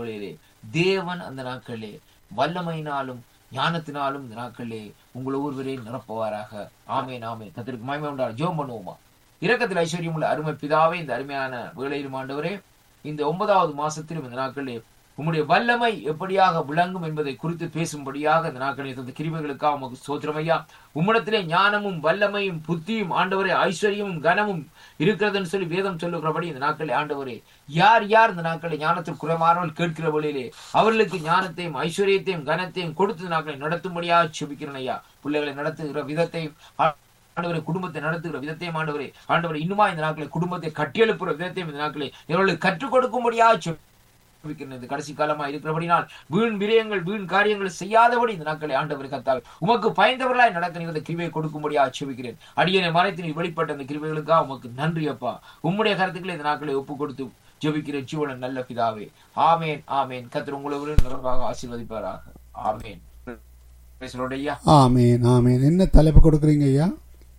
வேளையிலே தேவன் அந்த நாட்களிலே வல்லமையினாலும் ஞானத்தினாலும் இந்த நாட்களிலே உங்கள் ஒருவரையும் நிரப்புவாராக ஆமேன் ஆமேன் கத்திற்கு மயமே உண்டால் ஜோம் பண்ணுவோமா இரக்கத்தில் ஐஸ்வர்யம் உள்ள அருமை பிதாவே இந்த அருமையான வேளையிலும் ஆண்டவரே இந்த ஒன்பதாவது மாசத்திலும் இந்த நாட்களிலே உம்முடைய வல்லமை எப்படியாக விளங்கும் என்பதை குறித்து பேசும்படியாக இந்த நாட்களில் தந்த கிருபைகளுக்காக உமக்கு சோத்திரமையா உம்மிடத்திலே ஞானமும் வல்லமையும் புத்தியும் ஆண்டவரே ஐஸ்வர்யமும் கனமும் இருக்கிறதுன்னு சொல்லி வேதம் சொல்லுகிறபடி இந்த நாட்களில் ஆண்டவரே யார் யார் இந்த நாட்களில் ஞானத்தில் குறைமாறவர்கள் கேட்கிற வழியிலே அவர்களுக்கு ஞானத்தையும் ஐஸ்வர்யத்தையும் கனத்தையும் கொடுத்து இந்த நாட்களை நடத்தும்படியாக செபிக்கிறேன் ஐயா பிள்ளைகளை நடத்துகிற விதத்தையும் ஆண்டவரை குடும்பத்தை நடத்துகிற விதத்தையும் ஆண்டவரே ஆண்டவரை இன்னுமா இந்த நாட்களை குடும்பத்தை கட்டியெழுப்புற விதத்தையும் இந்த நாட்களை இவர்களுக்கு கற்றுக் கொடுக்கும்படியாக செபிக்கிறேன் இந்த கடைசி காலமா இருக்கிறபடினால் வீண் விரயங்கள் வீண் காரியங்கள் செய்யாதபடி இந்த நாட்களை ஆண்டவர் கத்தால் உமக்கு பயந்தவர்களாய் நடக்க நீங்கள் கிருபையை கொடுக்கும்படியா ஆட்சேபிக்கிறேன் அடியனை மறைத்து நீ வெளிப்பட்ட அந்த கிருபைகளுக்காக உமக்கு நன்றி அப்பா உம்முடைய கருத்துக்களை இந்த நாட்களை ஒப்பு கொடுத்து ஜெபிக்கிற ஜீவன நல்ல பிதாவே ஆமேன் ஆமேன் கத்திர உங்களை நிறமாக ஆசீர்வதிப்பாராக ஆமேன் பேசுறோடையா ஆமேன் ஆமேன் என்ன தலைப்பு கொடுக்குறீங்க ஐயா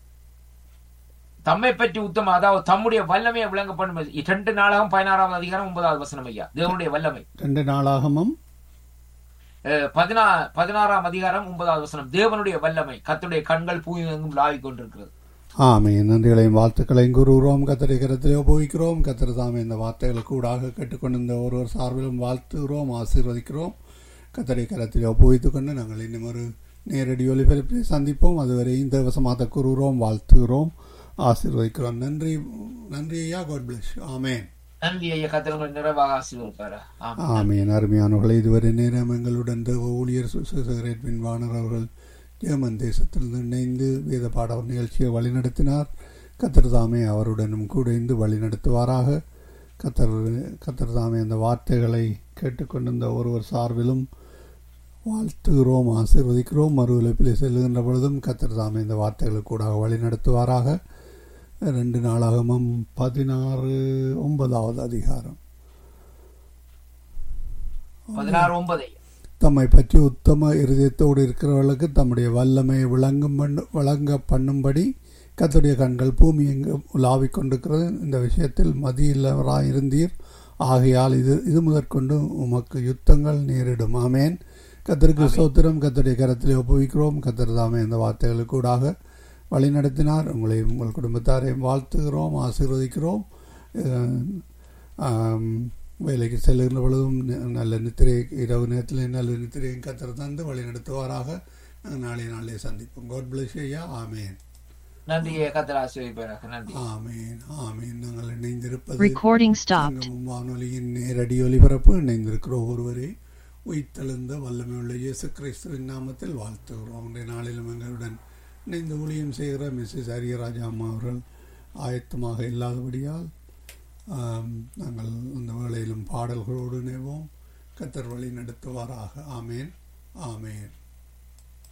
தம்மை பற்றி உத்தம அதாவது தம்முடைய வல்லமையை விளங்க பண்ணும் இரண்டு நாளாகவும் பதினாறாவது அதிகாரம் ஒன்பதாவது வசனம் ஐயா தேவனுடைய வல்லமை ரெண்டு நாளாகமும் அஹ், பதினா பதினாறாம் அதிகாரம் ஒன்பதாவது வசனம் தேவனுடைய வல்லமை கத்துடைய கண்கள் பூமி எங்கும் லாவிக் கொண்டிருக்கிறது ஆமேன் நன்றிகளையும் வாழ்த்துக்களையும் கூறுகிறோம் கத்தரை கரத்திலே உபயோகிக்கிறோம் கத்தர் தாமே இந்த வார்த்தைகள் கூடாக கேட்டுக்கொண்டு ஒருவர் சார்பிலும் வாழ்த்துகிறோம் ஆசீர்வதிக்கிறோம் கத்தரை கரத்திலே உபயோகித்துக் கொண்டு நாங்கள் இன்னும் ஒரு நேரடி ஒலிபரப்பில் சந்திப்போம் அதுவரை இந்த வசமாக கூறுகிறோம் வாழ்த்துகிறோம் ஆசீர்வதிக்கிறோம் நன்றி நன்றி ஐயா காட் பிளஸ் ஆமேன் நன்றி ஐயா கத்திரங்கள் நிறைவாக ஆசீர்வதிப்பாரா ஆமா ஆமேன் அருமையானவர்களை இதுவரை நேரம் எங்களுடன் தேவ ஊழியர் சுசேகரேட் பின்வானர் அவர்கள் ஜெர்மன் தேசத்திலிருந்து இணைந்து வேத பாட நிகழ்ச்சியை வழிநடத்தினார் கத்தர் தாமே அவருடனும் கூட இருந்து வழிநடத்துவாராக கத்தர் கத்தர் தாமே அந்த வார்த்தைகளை கேட்டுக்கொண்டிருந்த ஒருவர் சார்பிலும் வாழ்த்துகிறோம் ஆசீர்வதிக்கிறோம் மறு உழைப்பிலே செல்லுகின்ற பொழுதும் கத்தர் தாமே இந்த வார்த்தைகளை கூட வழிநடத்துவாராக ரெண்டு நாளாகமும் பதினாறு ஒன்பதாவது அதிகாரம் பதினாறு ஒன்பது ஐயா. தம்மை பற்றி உத்தம இருதயத்தோடு இருக்கிறவர்களுக்கு தம்முடைய வல்லமை விளங்கும் பண்ணு வழங்க பண்ணும்படி கர்த்தருடைய கண்கள் பூமி எங்கும் உலாவிக் கொண்டிருக்கிறது இந்த விஷயத்தில் மதியில்லவராய் இருந்தீர் ஆகையால் இது இது முதற்கொண்டு உமக்கு யுத்தங்கள் நேரிடும் ஆமேன் கத்தருக்கு சோத்திரம் கத்தருடைய கரத்திலே ஒப்புவிக்கிறோம் கத்தர் தாமே இந்த வார்த்தைகளுக்கு கூடாக வழி நடத்தினார் உங்களையும் உங்கள் குடும்பத்தாரையும் வாழ்த்துகிறோம் ஆசீர்வதிக்கிறோம் அஹ், ஆம், வேலைக்கு செல்லுகின்ற பொழுதும் ந- நல்ல நித்திரை இரவு நேரத்தில் நல்ல நித்திரையும் கத்தர் தந்து வழி நடத்துவாராக நாங்கள் நாளைய நாளே சந்திப்போம் காட் பிளஸ் ஐயா ஆமேன் நன்றி ஐயா கத்திர ஆசீர்வதிப்பாராக நன்றி ஆமேன் ஆமேன் நாங்கள் இணைந்திருப்பது Recording stopped. சங்கமம் வானொலியின் நேரடி ஒலிபரப்பு இணைந்திருக்கிற ஒருவரே உயிர்த்தெழுந்த வல்லமையுள்ள இயேசு கிறிஸ்துவின் நாமத்தில் வாழ்த்துகிறோம் இன்றைய நாளிலும் எங்களுடன் இணைந்து ஊழியம் செய்கிற மிஸ்ஸஸ் அரியராஜா அம்மா அவர்கள் ஆயத்தமாக இல்லாதபடியால் ஆம், நாங்கள் அந்த வேளையிலும் பாடல்களோடு இணைவோம் கத்தர் வழி நடத்துவாராக ஆமேன் ஆமேன்